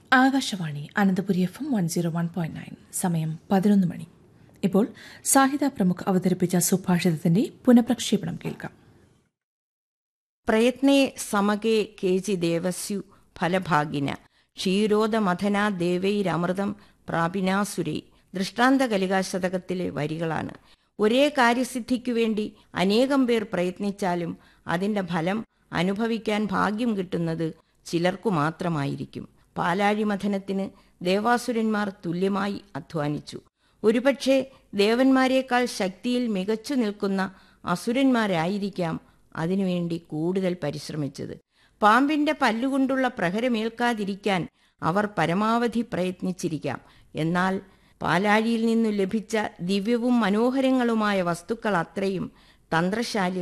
Akashvani Ananthapuri F M one zero one point nine സമയം പതിനൊന്ന് മണി ഇപ്പോൾ സാഹിത്യ പ്രമുഖ് അവതരിപ്പിച്ച സുഭാഷിതത്തിന്റെ പുനഃപ്രക്ഷേപണം കേൾക്കാം പ്രയത്നേ സമകേ കേചി ദേവസ്യു ഫലഭാഗിന ക്ഷീരോദമഥനാ ദേവൈരമൃതം പ്രാപിനാസുരൈ ദൃഷ്ടാന്ത കലികാശതകത്തിലെ വരികളാണ് ഒരേ കാര്യസിദ്ധിക്കു വേണ്ടി അനേകം പേർ പ്രയത്നിച്ചാലും അതിന്റെ ഫലം അനുഭവിക്കാൻ ഭാഗ്യം കിട്ടുന്നത് ചിലർക്കു മാത്രമായിരിക്കും പാലാഴിമഥനത്തിന് ദേവാസുരന്മാർ തുല്യമായി അധ്വാനിച്ചു ഒരുപക്ഷെ ദേവന്മാരെക്കാൾ ശക്തിയിൽ മികച്ചു നിൽക്കുന്ന അസുരന്മാരായിരിക്കാം അതിനുവേണ്ടി കൂടുതൽ പരിശ്രമിച്ചത് പാമ്പിന്റെ പല്ലുകൊണ്ടുള്ള പ്രഹരമേൽക്കാതിരിക്കാൻ അവർ പരമാവധി പ്രയത്നിച്ചിരിക്കാം എന്നാൽ പാലാഴിയിൽ നിന്നു ലഭിച്ച ദിവ്യവും മനോഹരങ്ങളുമായ വസ്തുക്കൾ അത്രയും തന്ത്രശാലി